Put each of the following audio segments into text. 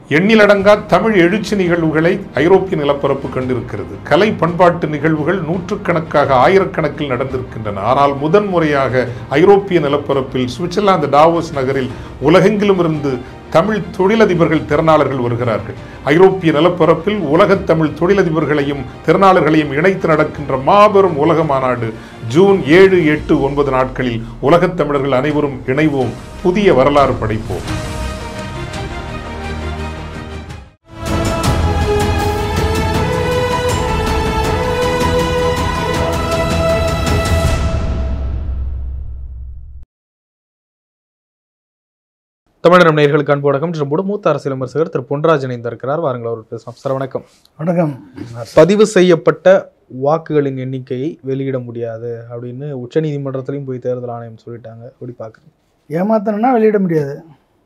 எண்ணிலடங்கா தமிழ் எழுச்சி நிகழ்வுகளை ஐரோப்பிய நிலப்பரப்பு கண்டிருக்கிறது கலை பண்பாட்டு நிகழ்வுகள் நூற்றுக்கணக்காக ஆயிரக்கணக்கில் நடந்திருக்கின்றன ஆனால் முதன் முறையாக ஐரோப்பிய நிலப்பரப்பில் சுவிட்சர்லாந்து டாவோஸ் நகரில் உலகெங்கிலும் இருந்து தமிழ் தொழிலதிபர்கள் திறனாளர்கள் வருகிறார்கள் ஐரோப்பிய நிலப்பரப்பில் உலகத் தமிழ் தொழிலதிபர்களையும் திறனாளர்களையும் இணைத்து நடக்கின்ற மாபெரும் உலக மாநாடு ஜூன் ஏழு எட்டு ஒன்பது நாட்களில் உலகத் தமிழர்கள் அனைவரும் இணைவோம் புதிய வரலாறு படைப்போம் தமிழர் நேயர்களுக்கு அன்பு வணக்கம் நம்மோடு மூத்த அரசியல் விமர்சகர் திரு பொன்ராஜ் இணைந்திருக்கிறார் வாருங்கள் அவர் பேசலாம் சார் வணக்கம் வணக்கம் பதிவு செய்யப்பட்ட வாக்குகளின் எண்ணிக்கையை வெளியிட முடியாது அப்படின்னு உச்சநீதிமன்றத்திலையும் போய் தேர்தல் ஆணையம் சொல்லிட்டாங்க எப்படி பார்க்குறீங்க ஏமாத்தணும்னா வெளியிட முடியாது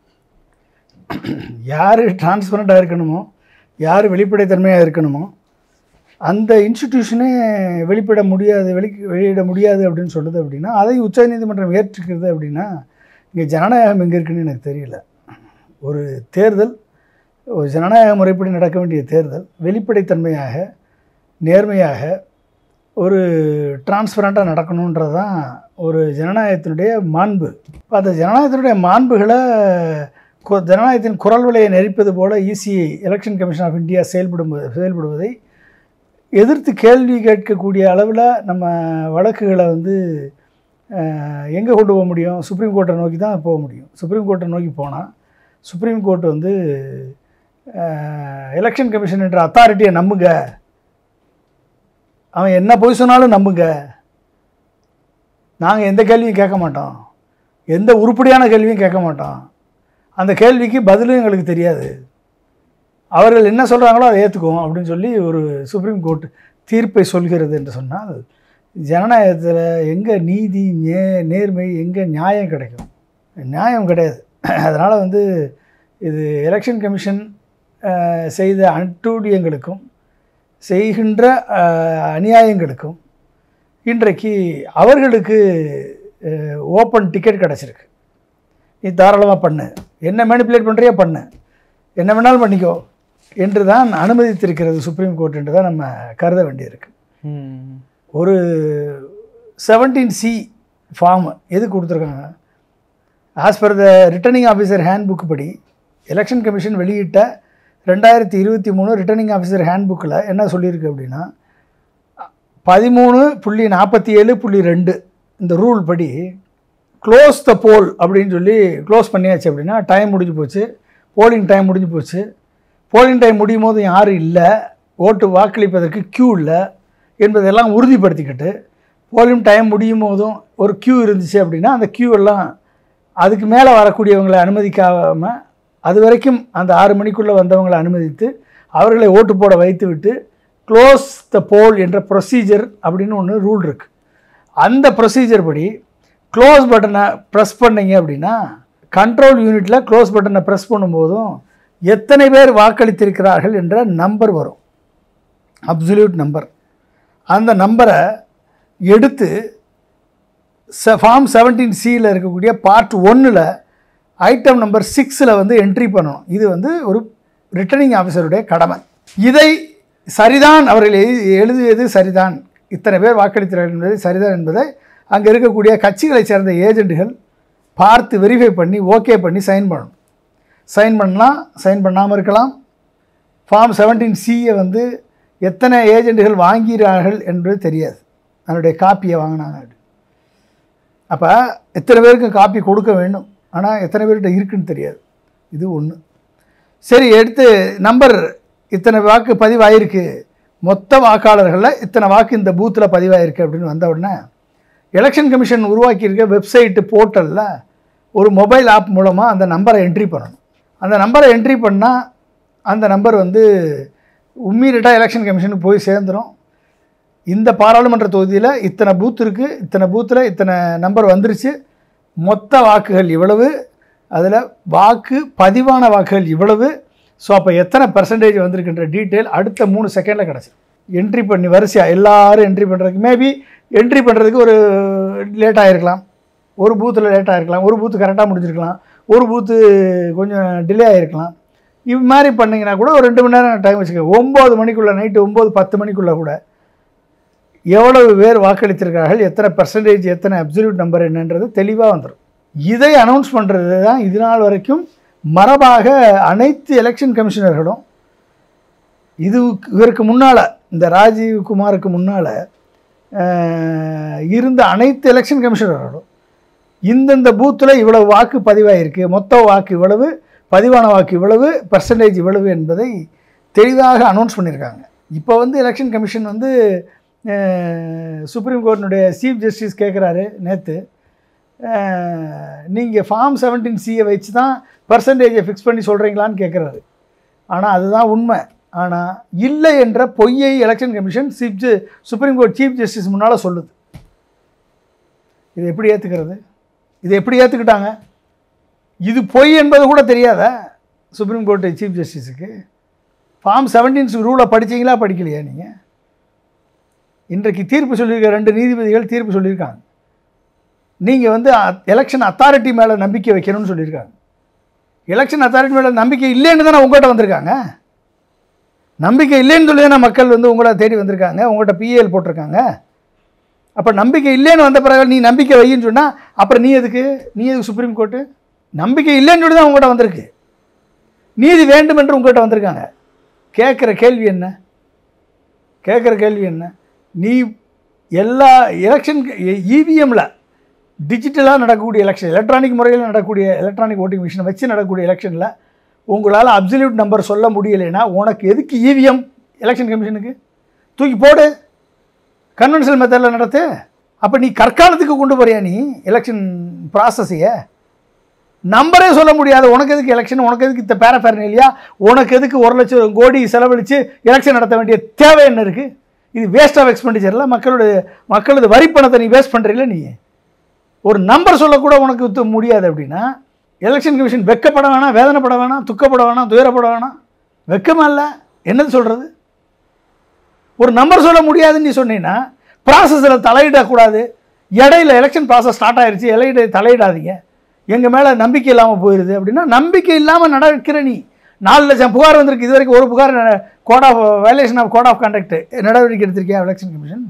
யார் டிரான்ஸ்பரண்ட்டாக இருக்கணுமோ யார் வெளிப்படைத்தன்மையாக இருக்கணுமோ அந்த இன்ஸ்டிடியூஷனே வெளிப்பட முடியாது வெளி வெளியிட முடியாது அப்படின்னு சொல்லுது அப்படின்னா அதை உச்சநீதிமன்றம் ஏற்றுக்கிறது அப்படின்னா இங்கே ஜனநாயகம் எங்கே இருக்குன்னு எனக்கு தெரியல ஒரு தேர்தல் ஒரு ஜனநாயக முறைப்படி நடக்க வேண்டிய தேர்தல் வெளிப்படைத்தன்மையாக நேர்மையாக ஒரு டிரான்ஸ்பரண்ட்டாக நடக்கணுன்றது தான் ஒரு ஜனநாயகத்தினுடைய மாண்பு இப்போ அந்த ஜனநாயகத்தினுடைய மாண்புகளை கு- ஜனநாயகத்தின் குரல் விலையை நெரிப்பது போல ECI election commission of India செயல்படும் செயல்படுவதை எதிர்த்து கேள்வி கேட்கக்கூடிய அளவில் நம்ம வழக்குகளை வந்து எங்கே கொண்டு போக முடியும் சுப்ரீம் கோர்ட்டை நோக்கி தான் போக முடியும் சுப்ரீம் கோர்ட்டை நோக்கி போனால் சுப்ரீம் கோர்ட் வந்து எலெக்ஷன் கமிஷன் என்ற அத்தாரிட்டியை நம்புங்க அவன் என்ன பொய் சொன்னாலும் நம்புங்க நாங்கள் எந்த கேள்வியும் கேட்க மாட்டோம் எந்த உருப்படியான கேள்வியும் கேட்க மாட்டோம் அந்த கேள்விக்கு பதிலும் எங்களுக்கு தெரியாது அவர்கள் என்ன சொல்கிறாங்களோ அதை ஏற்றுக்குவோம் அப்படின்னு சொல்லி ஒரு சுப்ரீம் கோர்ட் தீர்ப்பை சொல்கிறது என்று சொன்னால் ஜனநாயகத்தில் எங்கே நீதி நே நேர்மை எங்கே நியாயம் கிடைக்கும் நியாயம் கிடையாது அதனால் வந்து இது எலெக்ஷன் கமிஷன் அஹ், செய்த அட்டூழியங்களுக்கும் செய்கின்ற அஹ், அநியாயங்களுக்கும் இன்றைக்கு அவர்களுக்கு ஓப்பன் டிக்கெட் கிடச்சிருக்கு நீ தாராளமாக பண்ணு என்ன மேனிப்புலேட் பண்ணுறியோ பண்ணு என்ன வேணாலும் பண்ணிக்கோ என்று தான் அனுமதித்திருக்கிறது சுப்ரீம் கோர்ட் என்று தான் நம்ம கருத வேண்டியிருக்கு ஒரு செவன்டீன் சி ஃபார்ம் எது கொடுத்துருக்காங்க as per the returning officer hand படி எலெக்ஷன் கமிஷன் வெளியிட்ட ரெண்டாயிரத்தி இருபத்தி மூணு ரிட்டர்னிங் ஆஃபீஸர் ஹேண்ட் புக்கில் என்ன சொல்லியிருக்கு அப்படின்னா பதிமூணு புள்ளி நாற்பத்தி ஏழு புள்ளி ரெண்டு இந்த ரூல் படி க்ளோஸ் த போல் அப்படின்னு சொல்லி க்ளோஸ் பண்ணியாச்சு அப்படின்னா டைம் முடிஞ்சு போச்சு போலிங் டைம் முடிஞ்சு போச்சு போலிங் டைம் முடியும் போது யாரும் இல்லை ஓட்டு வாக்களிப்பதற்கு க்யூ இல்லை என்பதெல்லாம் உறுதிப்படுத்திக்கிட்டு போலிங் டைம் முடியும் போதும் ஒரு க்யூ இருந்துச்சு அப்படின்னா அந்த க்யூ எல்லாம் அதுக்கு மேலே வரக்கூடியவங்களை அனுமதிக்காமல் அது வரைக்கும் அந்த ஆறு மணிக்குள்ளே வந்தவங்களை அனுமதித்து அவர்களை ஓட்டு போட வைத்து விட்டு க்ளோஸ் த போல் என்ற ப்ரொசீஜர் அப்படின்னு ஒன்று ரூல் இருக்குது அந்த ப்ரொசீஜர் படி க்ளோஸ் பட்டனை ப்ரெஸ் பண்ணீங்க அப்படின்னா கண்ட்ரோல் யூனிட்டில் க்ளோஸ் பட்டனை ப்ரெஸ் பண்ணும்போதும் எத்தனை பேர் வாக்களித்திருக்கிறார்கள் என்ற நம்பர் வரும் அப்சல்யூட் நம்பர் அந்த நம்பரை எடுத்து ச ஃபார்ம் செவன்டீன் சியில் இருக்கக்கூடிய பார்ட் ஒன்றில் ஐட்டம் நம்பர் சிக்ஸில் வந்து என்ட்ரி பண்ணணும் இது வந்து ஒரு ரிட்டர்னிங் ஆஃபீஸருடைய கடமை இதை சரிதான் அவர்கள் எழுதி எழுதியது சரிதான் இத்தனை பேர் வாக்களித்தார்கள் என்பது சரிதான் என்பதை அங்கே இருக்கக்கூடிய கட்சிகளைச் சேர்ந்த ஏஜென்ட்டுகள் பார்த்து வெரிஃபை பண்ணி ஓகே பண்ணி சைன் பண்ணணும் சைன் பண்ணலாம் சைன் பண்ணாமல் இருக்கலாம் ஃபார்ம் செவன்டீன் சியை வந்து எத்தனை ஏஜென்ட்டுகள் வாங்கிறார்கள் என்பது தெரியாது அதனுடைய காப்பியை வாங்கினாங்க அப்படி அப்போ எத்தனை பேருக்கு காப்பி கொடுக்க வேண்டும் ஆனால் எத்தனை பேர்கிட்ட இருக்குன்னு தெரியாது இது ஒன்று சரி எடுத்து நம்பர் இத்தனை வாக்கு பதிவாயிருக்கு மொத்த வாக்காளர்களில் இத்தனை வாக்கு இந்த பூத்தில் பதிவாயிருக்கு அப்படின்னு வந்த உடனே எலெக்ஷன் கமிஷன் உருவாக்கியிருக்க வெப்சைட்டு போர்ட்டலில் ஒரு மொபைல் ஆப் மூலமாக அந்த நம்பரை என்ட்ரி பண்ணணும் அந்த நம்பரை என்ட்ரி பண்ணால் அந்த நம்பர் வந்து இம்மீடியட்டாக எலெக்ஷன் கமிஷனுக்கு போய் சேர்ந்துடும் இந்த பாராளுமன்ற தொகுதியில் இத்தனை பூத் இருக்குது இத்தனை பூத்தில் இத்தனை நம்பர் வந்துருச்சு மொத்த வாக்குகள் இவ்வளவு அதில் வாக்கு பதிவான வாக்குகள் இவ்வளவு ஸோ அப்போ எத்தனை பர்சன்டேஜ் வந்திருக்குன்ற டீட்டெயில் அடுத்த மூணு செகண்டில் கிடச்சி என்ட்ரி பண்ணி வரிசையாக எல்லாரும் என்ட்ரி பண்ணுறதுக்கு மேபி என்ட்ரி பண்ணுறதுக்கு ஒரு லேட் ஆகிருக்கலாம் ஒரு பூத்தில் லேட் ஆகிருக்கலாம் ஒரு பூத்து கரெக்டாக முடிஞ்சிருக்கலாம் ஒரு பூத்து கொஞ்சம் டிலே ஆகிருக்கலாம் இது மாதிரி பண்ணிங்கன்னா கூட ஒரு ரெண்டு மணி நேரம் டைம் வச்சுக்க ஒம்பது மணிக்குள்ளே நைட்டு ஒம்பது பத்து மணிக்குள்ளே கூட எவ்வளவு பேர் வாக்களித்திருக்கார்கள் எத்தனை பர்சன்டேஜ் எத்தனை அப்சல்யூட் நம்பர் என்னன்றது தெளிவாக வந்துடும் இதை அனௌன்ஸ் பண்ணுறது தான் இது நாள் வரைக்கும் மரபாக அனைத்து எலெக்ஷன் கமிஷனர்களும் இது இவருக்கு முன்னால் இந்த ராஜீவ் குமாருக்கு முன்னால் இருந்த அனைத்து எலெக்ஷன் கமிஷனர்களும் இந்தந்த பூத்தில் இவ்வளவு வாக்கு பதிவாயிருக்கு மொத்த வாக்கு இவ்வளவு பதிவான வாக்கு இவ்வளவு பர்சன்டேஜ் இவ்வளவு என்பதை தெளிவாக அனௌன்ஸ் பண்ணியிருக்காங்க இப்போ வந்து எலெக்ஷன் கமிஷன் வந்து சுப்ரீம் கோர்ட்டினுடைய சீஃப் ஜஸ்டிஸ் கேட்குறாரு நேற்று நீங்கள் ஃபார்ம் செவன்டீன் சியை வச்சு தான் பர்சன்டேஜை ஃபிக்ஸ் பண்ணி சொல்கிறீங்களான்னு கேட்குறாரு ஆனால் அதுதான் உண்மை ஆனால் இல்லை என்ற பொய்யை எலெக்ஷன் கமிஷன் சீஃப் ஜ சுப்ரீம் கோர்ட் சீஃப் ஜஸ்டிஸ் முன்னால் சொல்லுது இதை எப்படி ஏற்றுக்கிறது இதை எப்படி ஏற்றுக்கிட்டாங்க இது பொய் என்பது கூட தெரியாதா சுப்ரீம் கோர்ட்டு சீஃப் ஜஸ்டிஸுக்கு ஃபார்ம் செவன்டீன்ஸ் ரூலை படிச்சீங்களா படிக்கலையா நீங்கள் இன்றைக்கு தீர்ப்பு சொல்லியிருக்க ரெண்டு நீதிபதிகள் தீர்ப்பு சொல்லியிருக்காங்க நீங்கள் வந்து எலெக்ஷன் அத்தாரிட்டி மேலே நம்பிக்கை வைக்கணும்னு சொல்லியிருக்காங்க எலெக்ஷன் அத்தாரிட்டி மேலே நம்பிக்கை இல்லைன்னு தானே உங்கள்கிட்ட வந்திருக்காங்க நம்பிக்கை இல்லைன்னு சொல்லி தானே மக்கள் வந்து உங்களை தேடி வந்திருக்காங்க உங்கள்கிட்ட பிஏஎல் போட்டிருக்காங்க அப்போ நம்பிக்கை இல்லைன்னு வந்த பிறகு நீ நம்பிக்கை வையின்னு சொன்னால் அப்புறம் நீ எதுக்கு நீ எதுக்கு சுப்ரீம் கோர்ட்டு நம்பிக்கை இல்லைன்னு சொல்லி தான் உங்கள்கிட்ட வந்திருக்கு நீதி வேண்டும் என்று உங்கள்கிட்ட வந்திருக்காங்க கேட்குற கேள்வி என்ன கேட்குற கேள்வி என்ன நீ எல்லா எலெக்ஷன் இவிஎம்மில் டிஜிட்டலாக நடக்கக்கூடிய எலெக்ஷன் எலக்ட்ரானிக் முறையில் நடக்கக்கூடிய எலக்ட்ரானிக் ஓட்டிங் மிஷினை வச்சு நடக்கக்கூடிய எலெக்ஷனில் உங்களால் அப்சல்யூட் நம்பர் சொல்ல முடியலைன்னா உனக்கு எதுக்கு இவிஎம் எலெக்ஷன் கமிஷனுக்கு தூக்கி போடு கன்வென்ஷனல் மெத்தடில் நடத்து அப்போ நீ கற்காலத்துக்கு கொண்டு போறியா நீ எலெக்ஷன் ப்ராசஸையே நம்பரே சொல்ல முடியாது உனக்கு எதுக்கு எலெக்ஷன் உனக்கு எதுக்கு இந்த பேரஃபேர்ன் இல்லையா உனக்கு எதுக்கு ஒரு லட்சம் கோடி செலவழித்து எலெக்ஷன் நடத்த வேண்டிய தேவை என்ன இருக்குது இது வேஸ்ட் ஆஃப் எக்ஸ்பெண்டிச்சரில் மக்களுடைய மக்களது வரி பணத்தை நீ வேஸ்ட் பண்ணுறீல நீ ஒரு நம்பர் சொல்லக்கூட உனக்கு து- முடியாது அப்படின்னா எலெக்ஷன் கமிஷன் வெக்கப்பட வேணாம் வேதனைப்பட வேணாம் துக்கப்பட வேணாம் துயரப்பட வேணாம் வெக்கமா இல்லை என்னது சொல்கிறது ஒரு நம்பர் சொல்ல முடியாதுன்னு நீ சொன்னீங்கன்னா ப்ராசஸில் தலையிடக்கூடாது இடையில எலெக்ஷன் ப்ராசஸ் ஸ்டார்ட் ஆயிருச்சு இலையிட தலையிடாதீங்க எங்கள் மேலே நம்பிக்கை இல்லாமல் போயிடுது அப்படின்னா நம்பிக்கை இல்லாமல் நடக்கிற நீ நாலு லட்சம் புகார் வந்திருக்கு இது வரைக்கும் ஒரு புகார் code of violation of code of conduct நடவடிக்கை எடுத்திருக்கியா எலெக்ஷன் கமிஷன்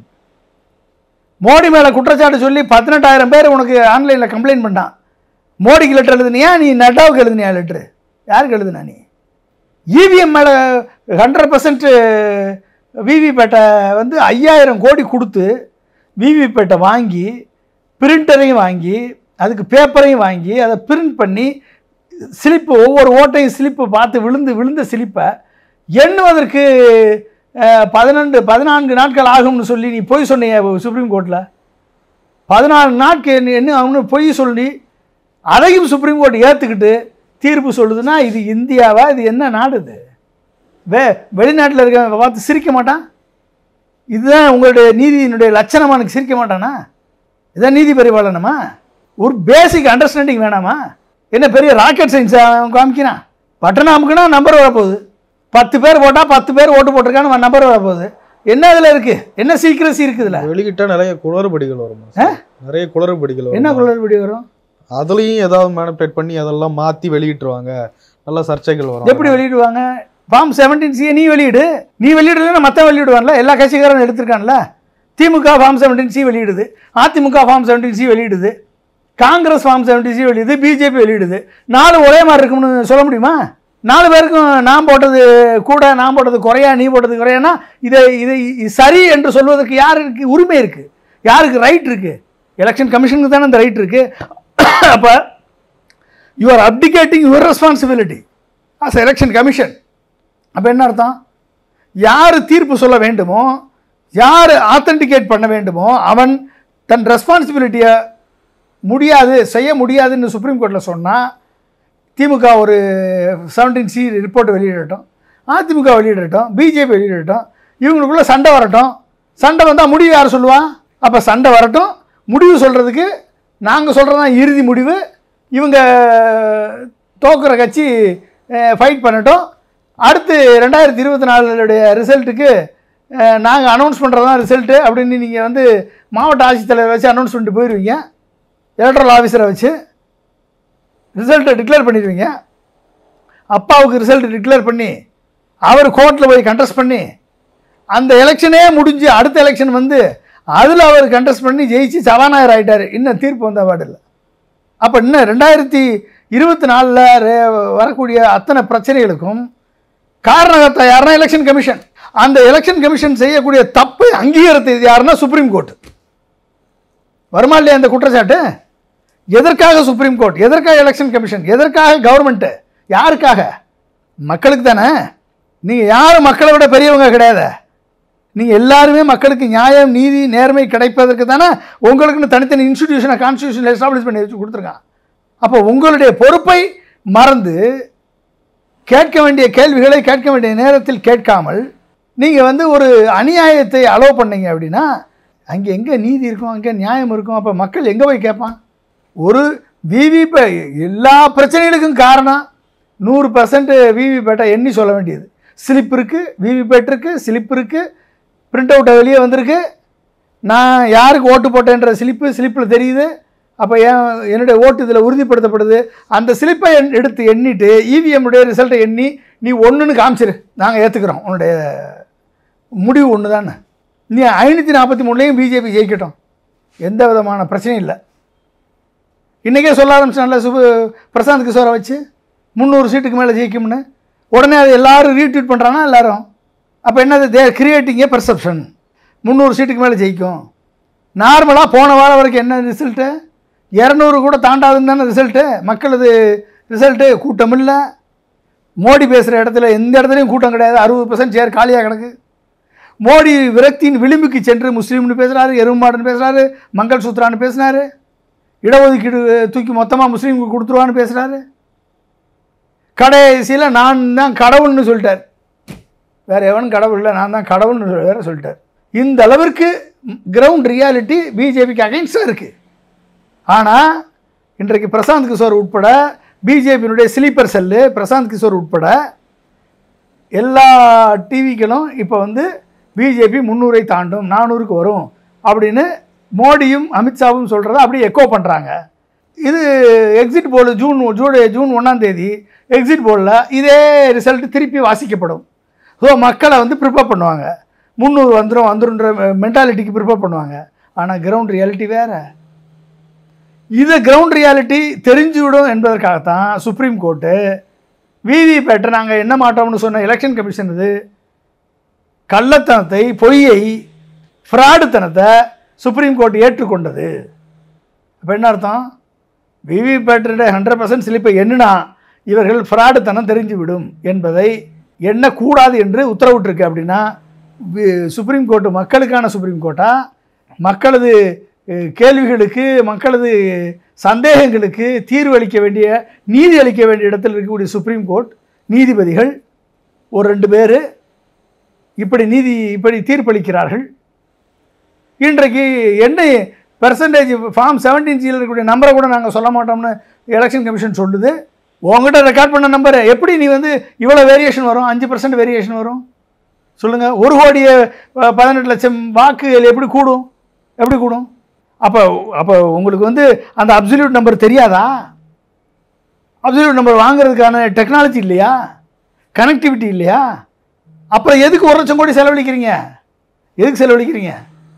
மோடி மேலே குற்றச்சாட்டு சொல்லி பதினெட்டாயிரம் பேர் உனக்கு ஆன்லைனில் கம்ப்ளைண்ட் பண்ணான் மோடிக்கு லெட்டர் எழுதுனியா நீ நட்டாவுக்கு எழுதுனியா லெட்ரு யாருக்கு எழுதுனா நீ இவிஎம் மேலே ஹண்ட்ரட் பர்சன்ட் விவிபேட்டை வந்து ஐயாயிரம் கோடி கொடுத்து விவிபேட்டை வாங்கி பிரிண்டரையும் வாங்கி அதுக்கு பேப்பரையும் வாங்கி அதை பிரிண்ட் பண்ணி ஸ்லிப்பு ஒவ்வொரு ஓட்டையும் ஸ்லிப்பு பார்த்து விழுந்து விழுந்த ஸ்லிப்பை எண்ணுவதற்கு அஹ், பன்னெண்டு பதினான்கு நாட்கள் ஆகும்னு சொல்லி நீ பொய் சொன்னிய சுப்ரீம் கோர்ட்டில் பதினாலு நாட்கள் நீ என்ன அவனு பொய் சொல்லி அதையும் சுப்ரீம் கோர்ட் ஏற்றுக்கிட்டு தீர்ப்பு சொல்லுதுன்னா இது இந்தியாவா இது என்ன நாடு இது வே வெளிநாட்டில் இருக்க பார்த்து சிரிக்க மாட்டான் இதுதான் உங்களுடைய நீதியினுடைய லட்சணமா எனக்கு சிரிக்க மாட்டானா இதான் நீதி பரிபாலனமா ஒரு பேசிக் அண்டர்ஸ்டாண்டிங் வேணாமா என்ன பெரிய ராக்கெட் சயின்ஸ் அவன் காமிக்கிறான் பட்டனை அமுக்குனா நம்பர் வரப்போகுது பத்து பேர் போட்டால் பத்து பேர் ஓட்டு போட்டிருக்கான்னு நம்பர் வரப்போகுது என்ன இதில் இருக்குது என்ன சீக்கிரசி இருக்குது இதில் வெளியிட்டா நிறைய குளறுபடிகள் வரும் நிறைய குளறுபடிகள் வரும் என்ன குளறுபடி வரும் அதுலயும் ஏதாவது மேனிபுலேட் பண்ணி அதெல்லாம் மாத்தி வெளியிட்டுருவாங்க நல்ல சர்ச்சைகள் வரும் எப்படி வெளியிடுவாங்க ஃபார்ம் செவன்டீன் சியை நீ வெளியிடு நீ வெளியிடலன்னா மற்ற வெளியிடுவான்ல எல்லா கட்சிக்காரரும் எடுத்திருக்கான்ல திமுக ஃபார்ம் செவன்டீன் சி வெளியிடுது அதிமுக ஃபார்ம் செவன்டீன் சி வெளியிடுது காங்கிரஸ் ஃபார்ம் செவன்டீன் சி வெளியிடுது பிஜேபி வெளியிடுது நாலு ஒரே மாதிரி இருக்கும்னு சொல்ல முடியுமா நாலு பேருக்கும் நான் போட்டது கூட நான் போட்டது குறையா நீ போட்டது குறையானா இதை இதை இது சரி என்று சொல்வதற்கு யாருக்கு உரிமை இருக்குது யாருக்கு ரைட் இருக்குது எலெக்ஷன் கமிஷனுக்கு தானே அந்த ரைட் இருக்குது அப்போ you are abdicating your responsibility as election commission அப்போ என்ன அர்த்தம் யார் தீர்ப்பு சொல்ல வேண்டுமோ யார் ஆத்தென்டிகேட் பண்ண வேண்டுமோ அவன் தன் ரெஸ்பான்சிபிலிட்டியை முடியாது செய்ய முடியாதுன்னு சுப்ரீம் கோர்ட்டில் சொன்னால் திமுக ஒரு செவன்டீன் சி ரிப்போர்ட் வெளியிடட்டும் அதிமுக வெளியிடட்டும் பிஜேபி வெளியிடட்டும் இவங்களுக்குள்ள சண்டை வரட்டும் சண்டை வந்தால் முடிவு யார் சொல்லுவா அப்போ சண்டை வரட்டும் முடிவு சொல்கிறதுக்கு நாங்கள் சொல்கிறது தான் இறுதி முடிவு இவங்க தோக்குற கட்சி ஃபைட் பண்ணட்டும் அடுத்து ரெண்டாயிரத்தி இருபத்தி நாலுடைய ரிசல்ட்டுக்கு நாங்கள் அனௌன்ஸ் பண்ணுறது தான் ரிசல்ட்டு அப்படின்னு நீங்கள் வந்து மாவட்ட ஆட்சித்தலைவர் வச்சு அனௌன்ஸ் பண்ணிட்டு போயிடுவீங்க எலக்ட்ரல் ஆஃபீஸரை வச்சு ரிசல்ட்டை டிக்ளேர் பண்ணிடுவீங்க அப்பாவுக்கு ரிசல்ட் டிக்ளேர் பண்ணி அவர் கோர்ட்டில் போய் கண்டெஸ்ட் பண்ணி அந்த எலெக்ஷனே முடிஞ்சு அடுத்த எலெக்ஷன் வந்து அதில் அவர் கண்டெஸ்ட் பண்ணி ஜெயிச்சு சபாநாயகர் ஆயிட்டாரு இன்னும் தீர்ப்பு வந்த பாடில்லை அப்போ இன்னும் ரெண்டாயிரத்தி இருபத்தி நாலில் வரக்கூடிய அத்தனை பிரச்சனைகளுக்கும் காரணகர்த்தா யாருன்னா எலெக்ஷன் கமிஷன் அந்த எலெக்ஷன் கமிஷன் செய்யக்கூடிய தப்பை அங்கீகரித்தது யாருன்னா சுப்ரீம் கோர்ட் வருமா இல்லையா அந்த குற்றச்சாட்டு எதற்காக சுப்ரீம் கோர்ட் எதற்காக எலெக்ஷன் கமிஷன் எதற்காக கவர்மெண்ட்டு யாருக்காக மக்களுக்கு தானே நீங்கள் யாரும் மக்களை விட பெரியவங்க கிடையாது நீங்கள் எல்லாருமே மக்களுக்கு நியாயம் நீதி நேர்மை கிடைப்பதற்கு தானே உங்களுக்குன்னு தனித்தனி இன்ஸ்டிடியூஷனை கான்ஸ்டியூஷன் எஸ்டாப்ளிஷ் பண்ணி வச்சு கொடுத்துருக்கான் அப்போ உங்களுடைய பொறுப்பை மறந்து கேட்க வேண்டிய கேள்விகளை கேட்க வேண்டிய நேரத்தில் கேட்காமல் நீங்கள் வந்து ஒரு அநியாயத்தை அலோவ் பண்ணீங்க அப்படின்னா அங்கே எங்கே நீதி இருக்கும் அங்கே நியாயம் இருக்கும் அப்போ மக்கள் எங்கே போய் கேட்பான் ஒரு விவிபே எல்லா பிரச்சனைகளுக்கும் காரணம் நூறு பர்சன்ட் விவிபேட்டை எண்ணி சொல்ல வேண்டியது ஸ்லிப் இருக்குது விவிபேட் இருக்குது ஸ்லிப் இருக்குது பிரிண்ட் அவுட்டை வெளியே வந்திருக்கு நான் யாருக்கு ஓட்டு போட்டேன்ற ஸ்லிப்பு ஸ்லிப்பில் தெரியுது அப்போ என் என்னுடைய ஓட்டு இதில் உறுதிப்படுத்தப்படுது அந்த ஸ்லிப்பை எண் எடுத்து எண்ணிட்டு EVM உடைய ரிசல்ட்டை எண்ணி நீ ஒன்றுன்னு காமிச்சிரு நாங்கள் ஏற்றுக்கிறோம் உன்னுடைய முடிவு ஒன்று தானே நீ ஐநூற்றி நாற்பத்தி மூணுலேயும் பிஜேபி ஜெயிக்கட்டும் எந்த விதமான பிரச்சனையும் இல்லை இன்றைக்கே சொல்ல ஆரம்பிச்சான்ல சுப பிரசாந்த் கிஷோரை வச்சு முந்நூறு சீட்டுக்கு மேலே ஜெயிக்கும்னு உடனே அது எல்லாரும் ரீட்வீட் பண்ணுறானா எல்லாரும் அப்போ என்னது தேர் கிரியேட்டிங் ஏ பெர்செப்ஷன் முந்நூறு சீட்டுக்கு மேலே ஜெயிக்கும் நார்மலாக போன வாரம் வரைக்கும் என்ன ரிசல்ட்டு இரநூறு கூட தாண்டாதுன்னு தானே ரிசல்ட்டு மக்களது ரிசல்ட்டு கூட்டம் இல்லை மோடி பேசுகிற இடத்துல எந்த இடத்துலையும் கூட்டம் கிடையாது அறுபது பர்சன்ட் சேர் காலியாக கிடக்கு மோடி விரக்தியின் விளிம்புக்கு சென்று முஸ்லீம்னு பேசுகிறாரு எருமாடுன்னு பேசுகிறாரு மங்கள் சூத்ரான்னு பேசினாரு இடஒதுக்கீடு தூக்கி மொத்தமாக முஸ்லீமுக்கு கொடுத்துருவான்னு பேசுகிறாரு கடைசியில் நான் தான் கடவுள்னு சொல்லிட்டார் வேறு எவனும் கடவுள் இல்லை நான் தான் கடவுள்னு வேற சொல்லிட்டார் இந்த அளவிற்கு கிரவுண்ட் ரியாலிட்டி பிஜேபிக்கு அகைன்ஸ்டாக இருக்குது ஆனால் இன்றைக்கு பிரசாந்த் கிஷோர் உட்பட பிஜேபியினுடைய ஸ்லீப்பர் செல்லு பிரசாந்த் கிஷோர் உட்பட எல்லா டிவிக்களும் இப்போ வந்து பிஜேபி முந்நூறை தாண்டும் நானூறுக்கு வரும் அப்படின்னு மோடியும் அமித்ஷாவும் சொல்கிறத அப்படியே எக்கோ பண்ணுறாங்க இது exit poll June June June ஒன்றாம் தேதி எக்ஸிட் போலில் இதே ரிசல்ட் திருப்பி வாசிக்கப்படும் ஸோ மக்களை வந்து ப்ரிப்பேர் பண்ணுவாங்க முந்நூறு வந்துடும் வந்துருன்ற மென்டாலிட்டிக்கு ப்ரிப்பேர் பண்ணுவாங்க ஆனால் கிரவுண்ட் ரியாலிட்டி வேறு இது கிரவுண்ட் ரியாலிட்டி தெரிஞ்சுவிடும் என்பதற்காகத்தான் சுப்ரீம் கோர்ட்டு விவிபேட்டை நாங்கள் என்ன மாட்டோம்னு சொன்ன எலெக்ஷன் கமிஷன் இது கள்ளத்தனத்தை பொய்யை ஃப்ராடுத்தனத்தை சுப்ரீம் கோர்ட் ஏற்றுக்கொண்டது அப்போ என்ன அர்த்தம் விவிபேட்டருடைய ஹண்ட்ரட் பர்சன்ட் ஸ்லிப்பை எண்ணினா இவர்கள் ஃப்ராடுத்தனம் தெரிஞ்சுவிடும் என்பதை எண்ணக்கூடாது என்று உத்தரவிட்டிருக்கு அப்படின்னா வி- சுப்ரீம் கோர்ட்டு மக்களுக்கான சுப்ரீம் கோர்ட்டா மக்களது அஹ், கேள்விகளுக்கு மக்களது சந்தேகங்களுக்கு தீர்வு அளிக்க வேண்டிய நீதி அளிக்க வேண்டிய இடத்தில் இருக்கக்கூடிய சுப்ரீம் கோர்ட் நீதிபதிகள் ஒரு ரெண்டு பேர் இப்படி நீதி இப்படி தீர்ப்பளிக்கிறார்கள் இன்றைக்கு என்ன பெர்சன்டேஜ் ஃபார்ம் செவன்டீன் ஜியில் இருக்கக்கூடிய நம்பரை கூட நாங்கள் சொல்ல மாட்டோம்னு எலெக்ஷன் கமிஷன் சொல்லுது உங்ககிட்ட ரெக்கார்ட் பண்ண நம்பர் எப்படி நீ வந்து இவ்வளோ வேரியேஷன் வரும் அஞ்சு பர்சன்ட் வேரியேஷன் வரும் சொல்லுங்கள் ஒரு கோடியே ப- பதினெட்டு லட்சம் வாக்குகள் எப்படி கூடும் எப்படி கூடும் அப்போ அப்போ உங்களுக்கு வந்து அந்த அப்சல்யூட் நம்பர் தெரியாதா அப்சல்யூட் நம்பர் வாங்குறதுக்கான டெக்னாலஜி இல்லையா கனெக்டிவிட்டி இல்லையா அப்புறம் எதுக்கு ஒரு லட்சம் கோடி செலவழிக்கிறீங்க எதுக்கு செலவழிக்கிறீங்க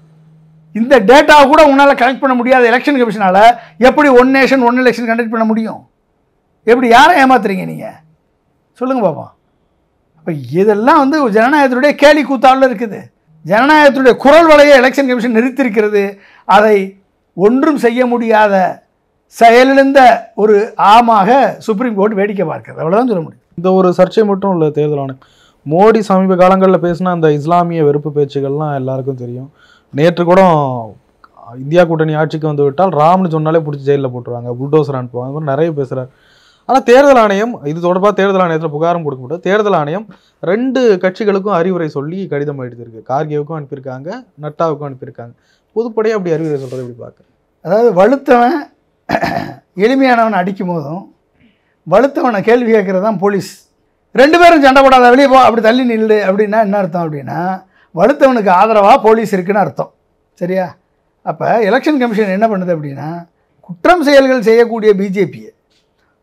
இந்த டேட்டா கூட உன்னால் கனெக்ட் பண்ண முடியாத எலெக்ஷன் கமிஷனால் எப்படி one nation one election conduct பண்ண முடியும் எப்படி யாரை ஏமாத்துறீங்க நீங்கள் சொல்லுங்கள் பாப்போம் அப்போ இதெல்லாம் வந்து ஜனநாயகத்தினுடைய கேலி கூத்தாவில் இருக்குது ஜனநாயகத்தினுடைய குரல் வலையை எலெக்ஷன் கமிஷன் நிறுத்திருக்கிறது அதை ஒன்றும் செய்ய முடியாத செயலிழந்த ஒரு ஆமாக சுப்ரீம் கோர்ட் வேடிக்கை பார்க்கிறது அவ்வளோதான் சொல்ல முடியும் இந்த ஒரு சர்ச்சை மட்டும் இல்லை தேர்தல் ஆணையம் மோடி சமீப காலங்களில் பேசின அந்த இஸ்லாமிய வெறுப்பு பேச்சுகள்லாம் எல்லாருக்கும் தெரியும் நேற்று கூட இந்தியா கூட்டணி ஆட்சிக்கு வந்து விட்டால் ராம்னு சொன்னாலே பிடிச்சி ஜெயிலில் போட்டுருவாங்க புல்டோசர் அனுப்புவாங்க அந்த மாதிரி நிறைய பேசுகிறார் ஆனால் தேர்தல் ஆணையம் இது தொடர்பாக தேர்தல் ஆணையத்தில் புகாரும் கொடுக்கப்பட்டு தேர்தல் ஆணையம் ரெண்டு கட்சிகளுக்கும் அறிவுரை சொல்லி கடிதம் எழுதியிருக்கு கார்கேவுக்கும் அனுப்பியிருக்காங்க நட்டாவுக்கும் அனுப்பியிருக்காங்க பொதுப்படையாக அப்படி அறிவுரை சொல்கிறது எப்படி பார்க்க அதாவது வலுத்தவன் எளிமையானவனை அடிக்கும் போதும் வலுத்தவனை கேள்வி கேட்குறது தான் போலீஸ் ரெண்டு பேரும் சண்டை போடாத வெளியே போ அப்படி தள்ளி நில்லு அப்படின்னா என்ன அர்த்தம் அப்படின்னா வலுத்தவனுக்கு ஆதரவாக போலீஸ் இருக்குன்னு அர்த்தம் சரியா அப்போ எலெக்ஷன் கமிஷன் என்ன பண்ணுது அப்படின்னா குற்றம் செயல்கள் செய்யக்கூடிய பிஜேபியை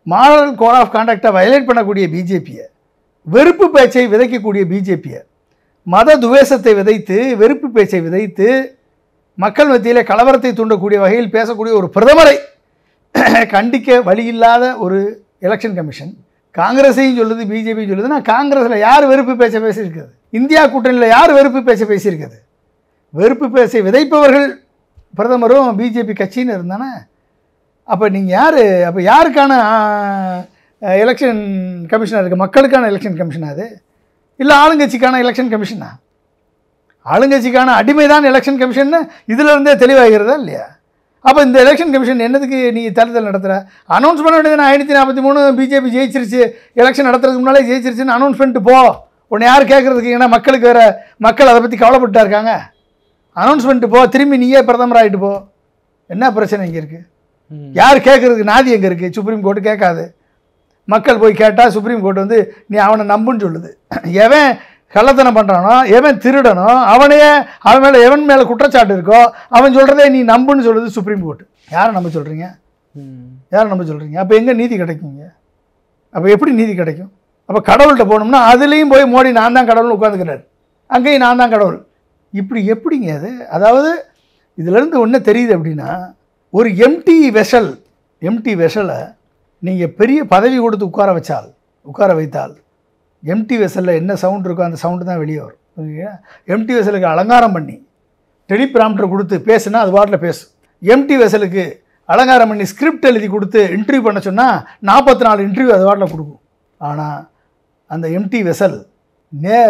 மாரல் கோட் ஆஃப் கான்டாக்டை வயலேட் பண்ணக்கூடிய பிஜேபியை வெறுப்பு பேச்சை விதைக்கக்கூடிய பிஜேபியை மத துவேஷத்தை விதைத்து வெறுப்பு பேச்சை விதைத்து மக்கள் மத்தியிலே கலவரத்தை தூண்டக்கூடிய வகையில் பேசக்கூடிய ஒரு பிரதமரை கண்டிக்க வழியில்லாத ஒரு எலெக்ஷன் கமிஷன் காங்கிரஸையும் சொல்லுது பிஜேபியும் சொல்லுதுன்னா காங்கிரஸில் யார் வெறுப்பு பேச்ச பேசியிருக்குது இந்தியா கூட்டணியில் யார் வெறுப்பு பேச்ச பேசியிருக்குது வெறுப்பு பேச்சை விதைப்பவர்கள் பிரதமரும் பிஜேபி கட்சின்னு இருந்தானே அப்போ நீங்கள் யார் அப்போ யாருக்கான எலெக்ஷன் கமிஷனாக இருக்குது மக்களுக்கான எலெக்ஷன் கமிஷனா அது இல்லை ஆளுங்கட்சிக்கான எலெக்ஷன் கமிஷனா ஆளுங்கட்சிக்கான அடிமைதான் எலெக்ஷன் கமிஷன் இதுல இருந்தே தெளிவாகிறதா இல்லையா அப்போ இந்த எலெக்ஷன் கமிஷன் என்னதுக்கு நீ தேர்தல் நடத்துகிற அனௌன்ஸ் பண்ண வேண்டியது ஐநூற்றி நாற்பத்தி மூணு பிஜேபி ஜெயிச்சிருச்சு எலெக்ஷன் நடத்துறதுக்கு முன்னாலே ஜெயிச்சிருச்சுன்னு அனௌன்ஸ் பண்ணிட்டு போ உன்னை யார் கேட்குறதுக்கு ஏன்னா மக்களுக்கு வேறு மக்கள் அதை பற்றி கவலைப்பட்டா இருக்காங்க அனௌன்ஸ் பண்ணிட்டு போ திரும்பி நீயே பிரதமர் ஆகிட்டு போ என்ன பிரச்சனை இங்கே இருக்குது யார் கேட்குறதுக்கு நாதி எங்கே இருக்குது சுப்ரீம் கோர்ட்டு கேட்காது மக்கள் போய் கேட்டால் சுப்ரீம் கோர்ட் வந்து நீ அவனை நம்புன்னு சொல்லுது எவன் கள்ளத்தனம் பண்ணுறானோ எவன் திருடனோ அவனையே அவன் மேலே எவன் மேலே குற்றச்சாட்டு இருக்கோ அவன் சொல்கிறதே நீ நம்புன்னு சொல்லுது சுப்ரீம் கோர்ட் யாரை நம்ப சொல்கிறீங்க யாரை நம்ப சொல்கிறீங்க அப்போ எங்கே நீதி கிடைக்குங்க அப்போ எப்படி நீதி கிடைக்கும் அப்போ கடவுள்கிட்ட போகணும்னா அதுலேயும் போய் மோடி நான் தான் கடவுள்னு உட்காந்துக்கிறார் அங்கேயும் நான் தான் கடவுள் இப்படி எப்படிங்க அது அதாவது இதிலேருந்து ஒன்று தெரியுது அப்படின்னா ஒரு எம்டி வெசல் எம்டி வெசலை நீங்கள் பெரிய பதவி கொடுத்து உட்கார வச்சால் உட்கார வைத்தால் எம்டி வெசலில் என்ன சவுண்ட் இருக்கோ அந்த சவுண்டு தான் வெளியே வரும் எம்டி வெசலுக்கு அலங்காரம் பண்ணி டெலிபிராம்டர் கொடுத்து பேசுனா அது பாட்டில் பேசும் எம்டி வெசலுக்கு அலங்காரம் பண்ணி ஸ்கிரிப்ட் எழுதி கொடுத்து இன்டர்வியூ பண்ண சொன்னால் நாற்பத்தி நாலு இன்டர்வியூ அது பாட்டில் கொடுக்கும் ஆனால் அந்த எம்டி வெசல் நே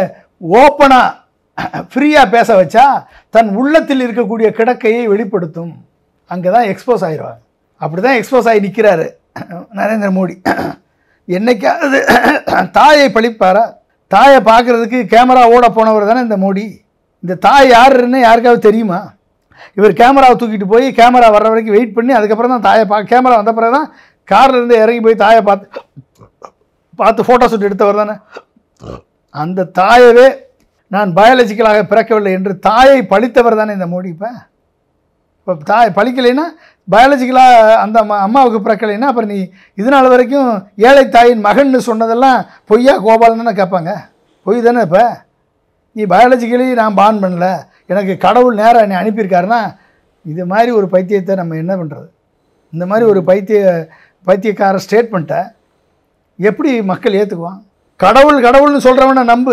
ஓப்பனாக ஃப்ரீயாக பேச வச்சா தன் உள்ளத்தில் இருக்கக்கூடிய கிடக்கையை வெளிப்படுத்தும் அங்கே தான் எக்ஸ்போஸ் ஆயிடுவாங்க அப்படி தான் எக்ஸ்போஸ் ஆகி நிற்கிறாரு நரேந்திர மோடி என்னைக்காவது தாயை பழிப்பாரா தாயை பார்க்குறதுக்கு கேமரா ஓட போனவர் தானே இந்த மோடி இந்த தாய் யாருன்னு யாருக்காவது தெரியுமா இவர் கேமராவை தூக்கிட்டு போய் கேமரா வர்ற வரைக்கும் வெயிட் பண்ணி அதுக்கப்புறம் தான் தாயை பா கேமரா வந்த பிறகு தான் கார்ல இருந்து இறங்கி போய் தாயை பார்த்து பார்த்து ஃபோட்டோ ஷூட் எடுத்தவர் தானே அந்த தாயவே நான் பயாலஜிக்கலாக பிறக்கவில்லை என்று தாயை பழித்தவர் தானே இந்த மோடி இப்போ இப்போ தாய் பழிக்கலைன்னா பயாலஜிக்கலாக அந்த அம்மா அம்மாவுக்கு பிறக்கலைன்னா அப்புறம் நீ இது நாள் வரைக்கும் ஏழை தாயின் மகன்னு சொன்னதெல்லாம் பொய்யா கோபாலன் தானே கேட்பாங்க பொய் தானே இப்போ நீ பயாலஜிக்கலி நான் பான் பண்ணல எனக்கு கடவுள் நேராக என்னை அனுப்பியிருக்காருன்னா இது மாதிரி ஒரு பைத்தியத்தை நம்ம என்ன பண்ணுறது இந்த மாதிரி ஒரு பைத்திய பைத்தியக்கார ஸ்டேட்மெண்ட்டை எப்படி மக்கள் ஏற்றுக்குவான் கடவுள் கடவுள்னு சொல்கிறவனை நம்பு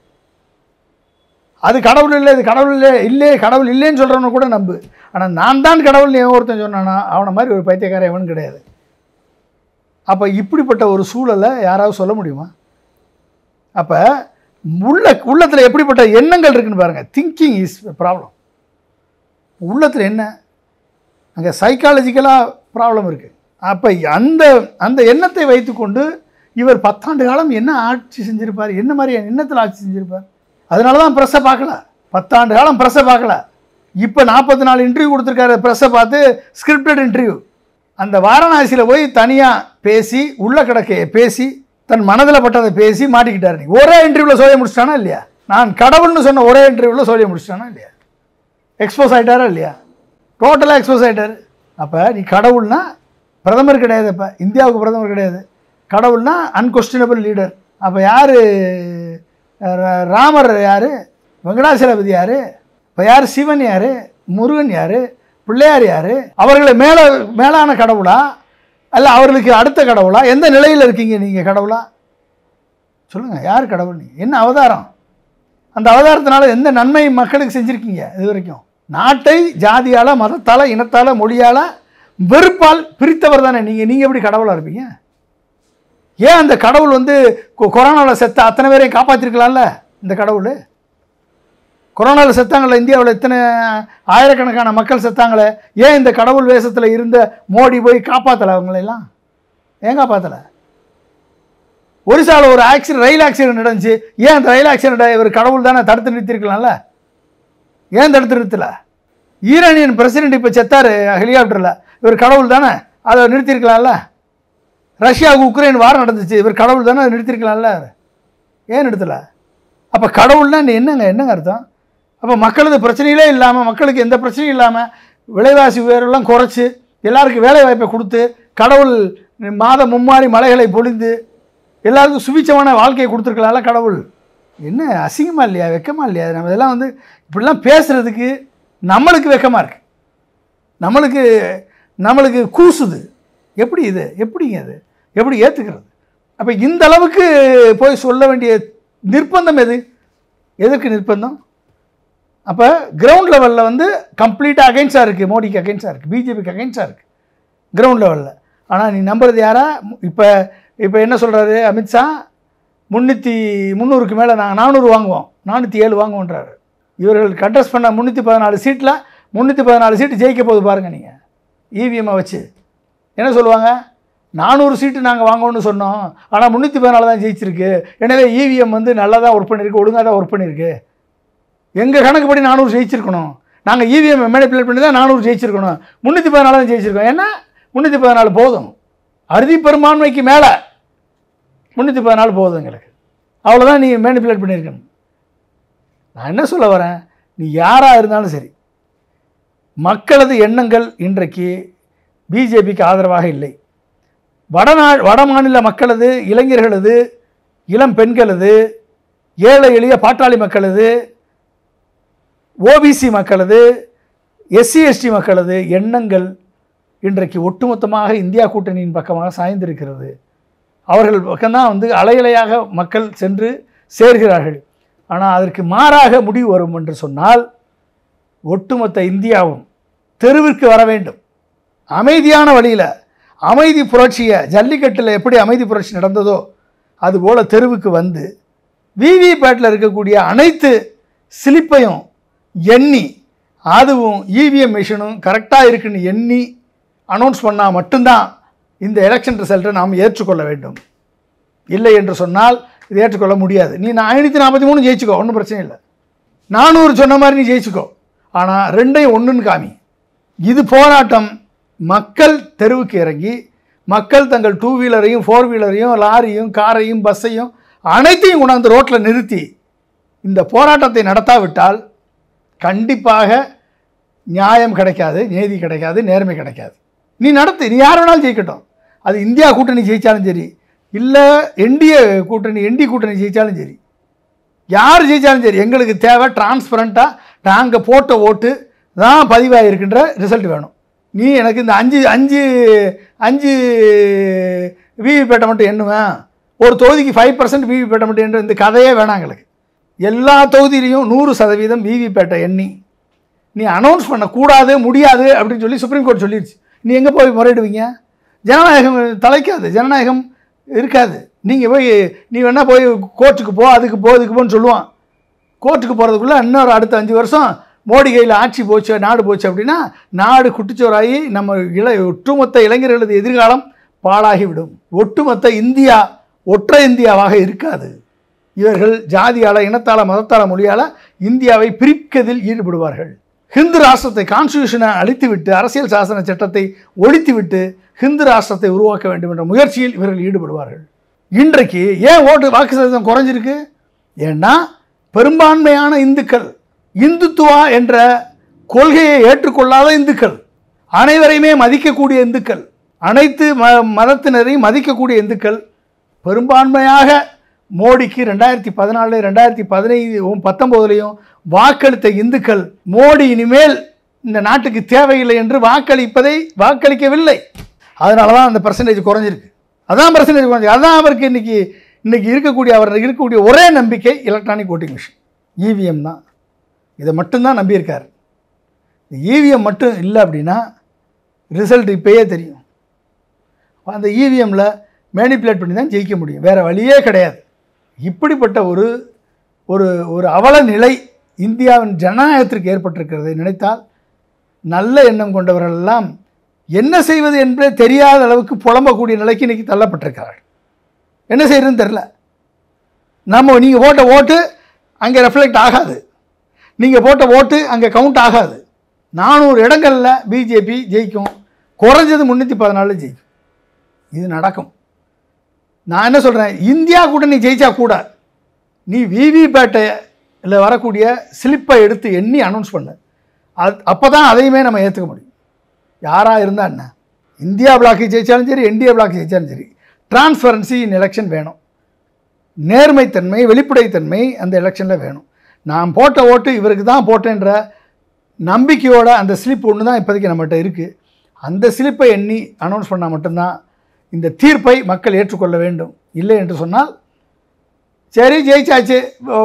அது கடவுள் இல்லை இது கடவுள் இல்லை இல்லையே கடவுள் இல்லைன்னு சொல்கிறவனை கூட நம்பு ஆனால் நான் தான் கடவுள்னு எவன் ஒருத்தன் சொன்னானா அவனை மாதிரி ஒரு பைத்தியக்காரன் எவனும் கிடையாது அப்போ இப்படிப்பட்ட ஒரு சூழலை யாராவது சொல்ல முடியுமா அப்போ உள்ள உள்ளத்தில் எப்படிப்பட்ட எண்ணங்கள் இருக்குன்னு பாருங்கள் திங்கிங் இஸ் ப்ராப்ளம் உள்ளத்தில் என்ன அங்கே சைக்காலஜிக்கலாக ப்ராப்ளம் இருக்குது அப்போ அந்த அந்த எண்ணத்தை வைத்துக்கொண்டு இவர் பத்தாண்டு காலம் என்ன ஆட்சி செஞ்சிருப்பார் என்ன மாதிரி எண்ணத்தில் ஆட்சி செஞ்சிருப்பார் அதனால தான் ப்ரெஸ்ஸை பார்க்கல பத்தாண்டு காலம் ப்ரெஸ்ஸை பார்க்கல இப்போ நாற்பத்தி நாலு இன்டர்வியூ கொடுத்துருக்காரு ப்ரெஸ்ஸை பார்த்து ஸ்கிரிப்டட் இன்டர்வியூ அந்த வாரணாசியில் போய் தனியாக பேசி உள்ள கிடக்கையை பேசி தன் மனதில் பட்டதை பேசி மாட்டிக்கிட்டாரு நீ ஒரே இன்டர்வியூவில் சோழிய முடிச்சிட்டானா இல்லையா நான் கடவுள்னு சொன்ன ஒரே இன்டர்வியூவில் சோழிய முடிச்சிட்டானா இல்லையா எக்ஸ்போஸ் ஆகிட்டாரா இல்லையா டோட்டலாக எக்ஸ்போஸ் ஆகிட்டாரு அப்போ நீ கடவுள்னா பிரதமர் கிடையாது இப்போ இந்தியாவுக்கு பிரதமர் கிடையாது கடவுள்னா அன்கொஸ்டினபிள் லீடர் அப்போ யார் ராமர் யார் வெங்கடாசலபதி யார் இப்போ யார் சிவன் யார் முருகன் யார் பிள்ளையார் யார் அவர்களை மேலே மேலான கடவுளா அல்ல அவர்களுக்கு அடுத்த கடவுளா எந்த நிலையில் இருக்கீங்க நீங்கள் கடவுளா சொல்லுங்கள் யார் கடவுள் நீ என்ன அவதாரம் அந்த அவதாரத்தினால எந்த நன்மை மக்களுக்கு செஞ்சுருக்கீங்க இது வரைக்கும் நாட்டை ஜாதியால் மதத்தால் இனத்தால் மொழியால் வெறுப்பால் பிரித்தவர் தானே நீங்கள் நீங்கள் எப்படி கடவுளாக இருப்பீங்க ஏன் அந்த கடவுள் வந்து கொ- கொரோனாவில் செத்த அத்தனை பேரையும் காப்பாற்றிருக்கலாம்ல இந்த கடவுள் கொரோனாவில் செத்தாங்கல்ல இந்தியாவில் இத்தனை ஆயிரக்கணக்கான மக்கள் செத்தாங்களே ஏன் இந்த கடவுள் வேஷத்தில் இருந்த மோடி போய் காப்பாற்றலை அவங்களெல்லாம் ஏன் காப்பாற்றலை ஒரிசாவில் ஒரு ஆக்சிடென்ட் ரயில் ஆக்சிடென்ட் நடந்துச்சு ஏன் அந்த ரயில் ஆக்சிடென்ட்டை இவர் கடவுள் தானே தடுத்து நிறுத்திருக்கலாம்ல ஏன் தடுத்து நிறுத்தல ஈரானியன் பிரசிடென்ட் இப்போ செத்தார் ஹெலிகாப்டரில் இவர் கடவுள் தானே அதை நிறுத்தியிருக்கலாம்ல ரஷ்யாவுக்கு உக்ரைன் வாரம் நடந்துச்சு இவர் கடவுள் தானே அதை நிறுத்தியிருக்கலாம்ல ஏன் நிறுத்தலை அப்போ கடவுள்னா நீ என்னங்க என்னங்க அர்த்தம் அப்போ மக்களுக்கு பிரச்சனைகளே இல்லாமல் மக்களுக்கு எந்த பிரச்சனையும் இல்லாமல் விலைவாசி உயர்வெல்லாம் குறைச்சி எல்லாருக்கும் வேலை வாய்ப்பை கொடுத்து கடவுள் மாதம் மும்மாறி மலைகளை பொழிந்து எல்லாருக்கும் சுபிச்சமான வாழ்க்கையை கொடுத்துருக்கலாம்ல கடவுள் என்ன அசிங்கமா இல்லையா வெக்கமா இல்லையா நம்ம இதெல்லாம் வந்து இப்படிலாம் பேசுகிறதுக்கு நம்மளுக்கு வெக்கமாக இருக்கு நம்மளுக்கு நம்மளுக்கு கூசுது எப்படி இது எப்படிங்க அது எப்படி ஏற்றுக்கிறது அப்போ இந்த அளவுக்கு போய் சொல்ல வேண்டிய நிர்பந்தம் எது எதற்கு நிர்பந்தம் அப்போ கிரவுண்ட் லெவலில் வந்து கம்ப்ளீட்டாக அகைன்ஸாக இருக்குது மோடிக்கு அகைன்ஸாக இருக்குது பிஜேபிக்கு அகைன்ஸாக இருக்குது கிரவுண்ட் லெவலில் ஆனால் நீ நம்புறது யாரா இப்போ இப்போ என்ன சொல்கிறாரு அமித்ஷா முந்நூற்றி முந்நூறுக்கு மேலே நாங்கள் நானூறு வாங்குவோம் நானூற்றி ஏழு வாங்குவோன்றாரு இவர்கள் கண்டஸ்ட் பண்ண முந்நூற்றி பதினாலு சீட்டில் முந்நூற்றி பதினாலு சீட்டு ஜெயிக்க போகுது பாருங்கள் நீங்கள் இவிஎம்மை வச்சு என்ன சொல்லுவாங்க நானூறு சீட்டு நாங்கள் வாங்கணும்னு சொன்னோம் ஆனால் முந்நூற்றி பதினாலு தான் ஜெயிச்சிருக்கு எனவே இவிஎம் வந்து நல்லா தான் ஒர்க் பண்ணியிருக்கு ஒழுங்காக தான் ஒர்க் பண்ணியிருக்கு எங்கள் கணக்குப்படி நானூறு ஜெயிச்சிருக்கணும் நாங்கள் இவிஎம் மேனிப்புலேட் பண்ணி தான் நானூறு ஜெயிச்சிருக்கணும் முந்நூற்றி பதினாலு தான் ஜெயிச்சிருக்கோம் ஏன்னா முந்நூற்றி பதினாலு போதும் அறுதி பெரும்பான்மைக்கு மேலே முந்நூற்றி பதினாலு போதும் எங்களுக்கு அவ்வளோதான் நீ மேனிப்புலேட் பண்ணியிருக்கணும் நான் என்ன சொல்ல வரேன் நீ யாராக இருந்தாலும் சரி மக்களது எண்ணங்கள் இன்றைக்கு பிஜேபிக்கு ஆதரவாக இல்லை வடநா வட மாநில மக்களது இளைஞர்களது இளம் பெண்களது ஏழை எளிய பாட்டாளி மக்களது ஓபிசி மக்களது எஸ்சி எஸ்டி மக்களது எண்ணங்கள் இன்றைக்கு ஒட்டுமொத்தமாக இந்தியா கூட்டணியின் பக்கமாக சாய்ந்திருக்கிறது அவர்கள் பக்கம்தான் வந்து அலையலையாக மக்கள் சென்று சேர்கிறார்கள் ஆனால் அதற்கு மாறாக முடிவு வரும் என்று சொன்னால் ஒட்டுமொத்த இந்தியாவும் தெருவிற்கு வர வேண்டும் அமைதியான வழியில் அமைதி புரட்சியை ஜல்லிக்கட்டில் எப்படி அமைதி புரட்சி நடந்ததோ அதுபோல் தெருவுக்கு வந்து விவிபேட்டில் இருக்கக்கூடிய அனைத்து ஸ்லிப்பையும் எண்ணி அதுவும் இவிஎம் மிஷினும் கரெக்டாக இருக்குன்னு எண்ணி அனௌன்ஸ் பண்ணால் மட்டும்தான் இந்த எலெக்ஷன் ரிசல்ட்டை நாம் ஏற்றுக்கொள்ள வேண்டும் இல்லை என்று சொன்னால் இது ஏற்றுக்கொள்ள முடியாது நீ நான் ஐநூற்றி நாற்பத்தி மூணு ஜெயிச்சுக்கோ ஒன்றும் பிரச்சனை இல்லை நானூறு சொன்ன மாதிரி நீ ஜெயிச்சுக்கோ ஆனால் ரெண்டையும் ஒன்றுன்னு காமி இது போராட்டம் மக்கள் தெருவுக்கு இறங்கி மக்கள் தங்கள் டூ வீலரையும் ஃபோர் வீலரையும் லாரியும் காரையும் பஸ்ஸையும் அனைத்தையும் கொண்டாந்து ரோட்டில் நிறுத்தி இந்த போராட்டத்தை நடத்தாவிட்டால் கண்டிப்பாக நியாயம் கிடைக்காது நீதி கிடைக்காது நேர்மை கிடைக்காது நீ நடத்து நீ யார் வேணாலும் ஜெயிக்கட்டும் அது இந்தியா கூட்டணி ஜெயித்தாலும் சரி இல்லை என்டிஏ கூட்டணி என்டி கூட்டணி ஜெயித்தாலும் சரி யார் ஜெயித்தாலும் சரி எங்களுக்கு தேவை டிரான்ஸ்பரண்ட்டாக நாங்கள் போட்ட ஓட்டு தான் பதிவாகிருக்கின்ற ரிசல்ட் வேணும் நீ எனக்கு இந்த அஞ்சு அஞ்சு அஞ்சு விவிபேட்டை மட்டும் எண்ணுவேன் ஒரு தொகுதிக்கு ஃபைவ் பர்சன்ட் விவிபேட்டை மட்டும் எண்ணு இந்த கதையே வேணாம் எங்களுக்கு எல்லா தொகுதியிலையும் நூறு சதவீதம் விவிபேட்டை எண்ணி நீ அனௌன்ஸ் பண்ணக்கூடாது முடியாது அப்படின்னு சொல்லி சுப்ரீம் கோர்ட் சொல்லிடுச்சு நீ எங்கே போய் முறையிடுவீங்க ஜனநாயகம் தலைக்காது ஜனநாயகம் இருக்காது நீங்கள் போய் நீ வேணால் போய் கோர்ட்டுக்கு போ அதுக்கு போ இதுக்கு போன்னு சொல்லுவான் கோர்ட்டுக்கு போகிறதுக்குள்ளே இன்னொரு அடுத்த அஞ்சு வருஷம் மோடி கையில் ஆட்சி போச்சு நாடு போச்சு அப்படின்னா நாடு குட்டிச்சோராகி நம்ம இள ஒட்டுமொத்த இளைஞர்களது எதிர்காலம் பாழாகிவிடும் ஒட்டுமொத்த இந்தியா ஒற்றை இந்தியாவாக இருக்காது இவர்கள் ஜாதியால் இனத்தால் மதத்தால் மொழியால் இந்தியாவை பிரிப்பதில் ஈடுபடுவார்கள் ஹிந்து ராஷ்டிரத்தை கான்ஸ்டியூஷனை அழித்துவிட்டு அரசியல் சாசன சட்டத்தை ஒழித்துவிட்டு ஹிந்து ராஷ்டிரத்தை உருவாக்க வேண்டும் என்ற முயற்சியில் இவர்கள் ஈடுபடுவார்கள் இன்றைக்கு ஏன் ஓட்டு வாக்கு சதவீதம் குறைஞ்சிருக்கு ஏன்னா பெரும்பான்மையான இந்துக்கள் இந்துத்துவா என்ற கொள்கையை ஏற்றுக்கொள்ளாத இந்துக்கள் அனைவரையுமே மதிக்கக்கூடிய இந்துக்கள் அனைத்து ம மதத்தினரையும் மதிக்கக்கூடிய இந்துக்கள் பெரும்பான்மையாக மோடிக்கு ரெண்டாயிரத்தி பதினாலு ரெண்டாயிரத்தி பதினைந்து பத்தொம்போதுலேயும் வாக்களித்த இந்துக்கள் மோடி இனிமேல் இந்த நாட்டுக்கு தேவையில்லை என்று வாக்களிப்பதை வாக்களிக்கவில்லை அதனால தான் அந்த பர்சன்டேஜ் குறைஞ்சிருக்கு அதான் பர்சன்டேஜ் குறைஞ்சி அதான் அவருக்கு இன்னைக்கு இன்னைக்கு இருக்கக்கூடிய அவர் இருக்கக்கூடிய ஒரே நம்பிக்கை எலக்ட்ரானிக் ஓட்டிங் மிஷின் இவிஎம் தான் இதை மட்டும்தான் நம்பியிருக்கார் இவிஎம் மட்டும் இல்லை அப்படின்னா ரிசல்ட் இப்பயே தெரியும் அந்த இவிஎம்மில் மேனிப்புலேட் பண்ணி தான் ஜெயிக்க முடியும் வேறு வழியே கிடையாது இப்படிப்பட்ட ஒரு ஒரு ஒரு அவல நிலை இந்தியாவின் ஜனநாயகத்திற்கு ஏற்பட்டிருக்கிறது நினைத்தால் நல்ல எண்ணம் கொண்டவர்கள் எல்லாம் என்ன செய்வது என்பதே தெரியாத அளவுக்கு புலம்பக்கூடிய நிலைக்கு இன்றைக்கி தள்ளப்பட்டிருக்கிறார்கள் என்ன செய்யறதுன்னு தெரில நம்ம நீங்கள் போட்ட ஓட்டு அங்கே ரெஃப்ளெக்ட் ஆகாது நீங்கள் போட்ட ஓட்டு அங்கே கவுண்ட் ஆகாது நானூறு இடங்களில் பிஜேபி ஜெயிக்கும் குறைஞ்சது முந்நூற்றி பதினாலு ஜெயிக்கும் இது நடக்கும் நான் என்ன சொல்கிறேன் இந்தியா கூட்டணி ஜெயிச்சா கூட நீ விவிபேட்டையில் வரக்கூடிய ஸ்லிப்பை எடுத்து எண்ணி அனௌன்ஸ் பண்ணு அது அப்போ தான் அதையுமே நம்ம ஏற்றுக்க முடியும் யாராக இருந்தால் என்ன இந்தியா பிளாக் ஜெயிச்சாலும் சரி இந்தியா பிளாக் ஜெயிச்சாலும் சரி டிரான்ஸ்பரன்சி இன் எலெக்ஷன் வேணும் நேர்மைத்தன்மை வெளிப்படைத்தன்மை அந்த எலெக்ஷனில் வேணும் நான் போட்ட ஓட்டு இவருக்கு தான் போட்டேன்ற நம்பிக்கையோட அந்த ஸ்லிப் ஒன்று தான் இப்போதைக்கு நம்மகிட்ட இருக்குது அந்த ஸ்லிப்பை எண்ணி அனௌன்ஸ் பண்ணால் மட்டும்தான் இந்த தீர்ப்பை மக்கள் ஏற்றுக்கொள்ள வேண்டும் இல்லை என்று சொன்னால் சரி ஜெயிச்சாச்சு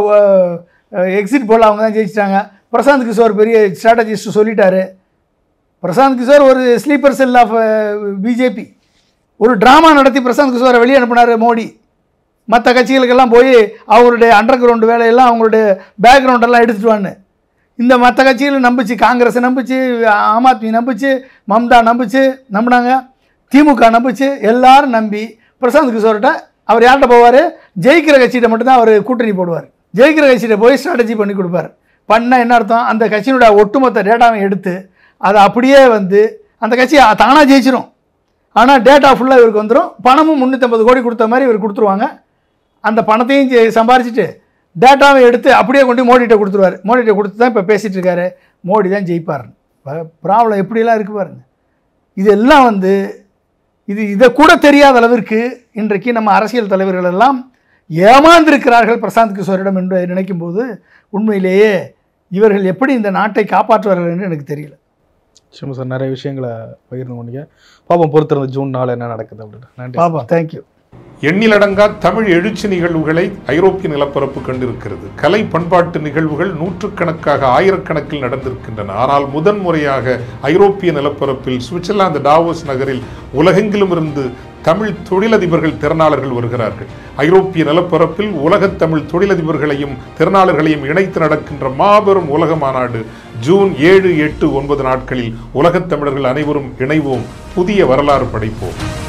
எக்ஸிட் போல் அவங்க தான் ஜெயிச்சிட்டாங்க பிரசாந்த் கிஷோர் பெரிய ஸ்ட்ராட்டஜிஸ்ட் சொல்லிட்டாரு பிரசாந்த் கிஷோர் ஒரு ஸ்லீப்பர் செல் ஆஃப் பிஜேபி ஒரு ட்ராமா நடத்தி பிரசாந்த் கிஷோரை வெளியே அனுப்பினார் மோடி மற்ற கட்சிகளுக்கெல்லாம் போய் அவங்களுடைய அண்டர் கிரவுண்டு வேலையெல்லாம் அவங்களுடைய பேக்ரவுண்டெல்லாம் எடுத்துட்டு வான்னு இந்த மற்ற கட்சிகள் நம்பிச்சு காங்கிரஸ் நம்பிச்சு ஆம் ஆத்மி நம்பிச்சு மம்தா நம்பிச்சு நம்பினாங்க திமுக நம்பிச்சு எல்லாரும் நம்பி பிரசாந்த் கிஷோர்கிட்ட அவர் யார்கிட்ட போவார் ஜெயிக்கிற கட்சிகிட்ட மட்டும்தான் அவர் கூட்டணி போடுவார் ஜெயிக்கிற கட்சிகிட்ட போய் ஸ்ட்ராட்டஜி பண்ணி கொடுப்பார் பண்ணால் என்ன அர்த்தம் அந்த கட்சியினுடைய ஒட்டுமொத்த டேட்டாவை எடுத்து அதை அப்படியே வந்து அந்த கட்சி தானாக ஜெயிச்சிரும் ஆனால் டேட்டா ஃபுல்லாக இவருக்கு வந்துடும் பணமும் முந்நூற்றம்பது கோடி கொடுத்த மாதிரி இவர் கொடுத்துருவாங்க அந்த பணத்தையும் ஜெ- சம்பாரிச்சிட்டு டேட்டாவை எடுத்து அப்படியே கொண்டு மோடிகிட்ட கொடுத்துருவார் மோடிகிட்ட கொடுத்து தான் இப்போ பேசிகிட்டு இருக்காரு மோடி தான் ஜெயிப்பார் ப்ராப்ளம் எப்படியெல்லாம் இருக்கு பாருங்க இதெல்லாம் வந்து இது இதை கூட தெரியாத அளவிற்கு இன்றைக்கு நம்ம அரசியல் தலைவர்கள் எல்லாம் ஏமாந்திருக்கிறார்கள் பிரசாந்த் கிஷோரிடம் என்று நினைக்கும் போது உண்மையிலேயே இவர்கள் எப்படி இந்த நாட்டை காப்பாற்றுவார்கள் என்று எனக்கு தெரியல நிச்சயமா சார் நிறைய விஷயங்களை பகிர்ந்து கொண்டீங்க பாப்போம் பொறுத்திருந்த ஜூன் நாள் என்ன நடக்குது அப்படின்னு நன்றி பாப்பா தேங்க்யூ எண்ணிலடங்கா தமிழ் எழுச்சி நிகழ்வுகளை ஐரோப்பிய நிலப்பரப்பு கண்டிருக்கிறது கலை பண்பாட்டு நிகழ்வுகள் நூற்றுக்கணக்காக ஆயிரக்கணக்கில் நடந்திருக்கின்றன ஆனால் முதன்முறையாக ஐரோப்பிய நிலப்பரப்பில் சுவிட்சர்லாந்து டாவோஸ் நகரில் உலகெங்கிலும் இருந்து தமிழ் தொழிலதிபர்கள் திறனாளர்கள் வருகிறார்கள் ஐரோப்பிய நிலப்பரப்பில் உலகத் தமிழ் தொழிலதிபர்களையும் திறனாளர்களையும் இணைத்து நடக்கின்ற மாபெரும் உலக மாநாடு ஜூன் ஏழு எட்டு ஒன்பது நாட்களில் உலகத் தமிழர்கள் அனைவரும் இணைவோம் புதிய வரலாறு படைப்போம்